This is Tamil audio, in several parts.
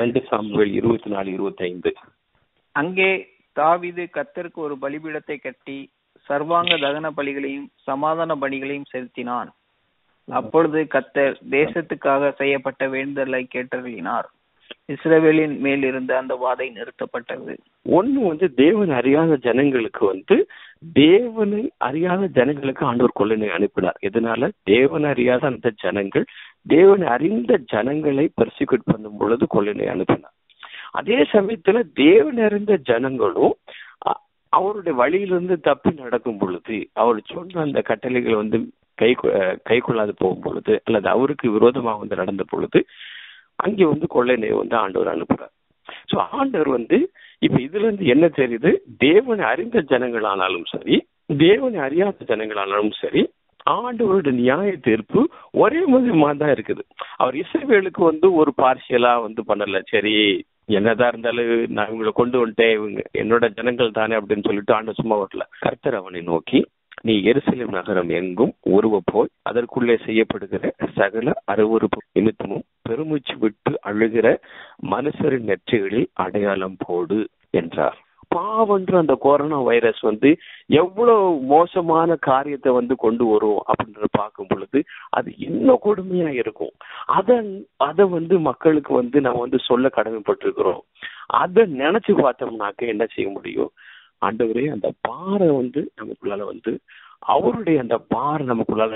இரண்டு சாமுவேல் இருபத்தி நாலு இருபத்தி ஐந்து அங்கே தாவீது கர்த்தருக்கு ஒரு பலிபீடத்தை கட்டி சர்வாங்க தகன பலிகளையும் சமாதான பலிகளையும் செலுத்தினான் அப்பொழுது கர்த்தர் தேசத்துக்காக செய்யப்பட்ட வேண்டுதலை கேட்டருளினார் இஸ்ரவேலின் மேல் இருந்த அந்த வாதை நிறுத்தப்பட்டது ஒண்ணு வந்து தேவன் அறியாத ஜனங்களுக்கு வந்து தேவனை அறியாத ஜனங்களுக்கு ஆண்டவர் கொள்ளனை அனுப்பினார் எதனால தேவன் அறியாத அந்த ஜனங்கள் தேவனை அறிந்த ஜனங்களை பர்சிக்யூட் பண்ணும் பொழுது கொள்ளனை அனுப்பினார் அதே சமயத்துல தேவன் அறிந்த ஜனங்களும் அ- அவருடைய வழியிலிருந்து தப்பி நடக்கும் பொழுது அவர் சொன்ன அந்த கட்டளைகள் வந்து கை கை கொள்ளாது போகும் பொழுது அல்லது அவருக்கு விரோதமாக வந்து நடந்த பொழுது அங்கே வந்து கொள்ளை வந்து ஆண்டவர் அனுப்புறார் சோ ஆண்டவர் வந்து இப்ப இதுல இருந்து என்ன தெரியுது தேவனை அறிந்த ஜனங்களானாலும் சரி தேவனை அறியாத ஜனங்களானாலும் சரி ஆண்டவருடைய நியாய தீர்ப்பு ஒரே மாதிரிமா தான் இருக்குது அவர் இஸ்ரவேலுக்கு வந்து ஒரு பார்சியலா வந்து பண்ணல சரி என்னதான் இருந்தாலும் நான் இவங்களை கொண்டு வந்துட்டேன் இவங்க என்னோட ஜனங்கள் தானே அப்படின்னு சொல்லிட்டு ஆண்டு சும்மா வரல கர்த்தர் அவனை நோக்கி நீ எருசலேம் நகரம் எங்கும் உருவ போய் அதற்குள்ளே செய்யப்படுகிற சகல அருவருப்பு நிமித்தமும் பெருமூச்சு விட்டு அழுகிற மனுஷரின் நெற்றிகளில் அடையாளம் போடு என்றார் பாவன்ற அந்த கொரோனா வைரஸ் வந்து எவ்வளவு மோசமான காரியத்தை வந்து கொண்டு வரும் அப்படின்றத பார்க்கும் பொழுது அது இன்னும் கொடுமையா இருக்கும் அத அத வந்து மக்களுக்கு வந்து நம்ம வந்து சொல்ல கடமைப்பட்டிருக்கிறோம் அத நினைச்சு பார்த்தோம்னாக்க என்ன செய்ய முடியும் ஆண்டவரே அந்த பாறை வந்து நமக்குள்ளால வந்து அவருடைய அந்த பாறை நமக்குள்ளால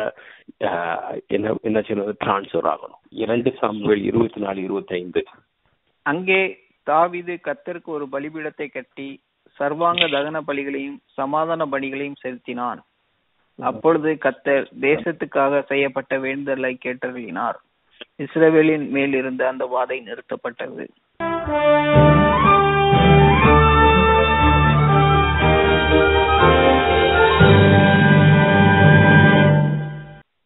ஆஹ், என்ன என்ன செய்யணும் டிரான்ஸ்ஃபர் ஆகணும் இரண்டு சாமுவேல் இருபத்தி நாலு இருபத்தி ஐந்து அங்கே தாவீது கர்த்தருக்கு ஒரு பலிபீடத்தை கட்டி சர்வாங்க தகன பலிகளையும் சமாதான பலிகளையும் செலுத்தினான் அப்பொழுது கர்த்தர் தேசத்துக்காக செய்யப்பட்ட வேண்டுதலை கேட்டருளினார் இஸ்ரவேலின் மேல் இருந்த அந்த வாதை நிறுத்தப்பட்டது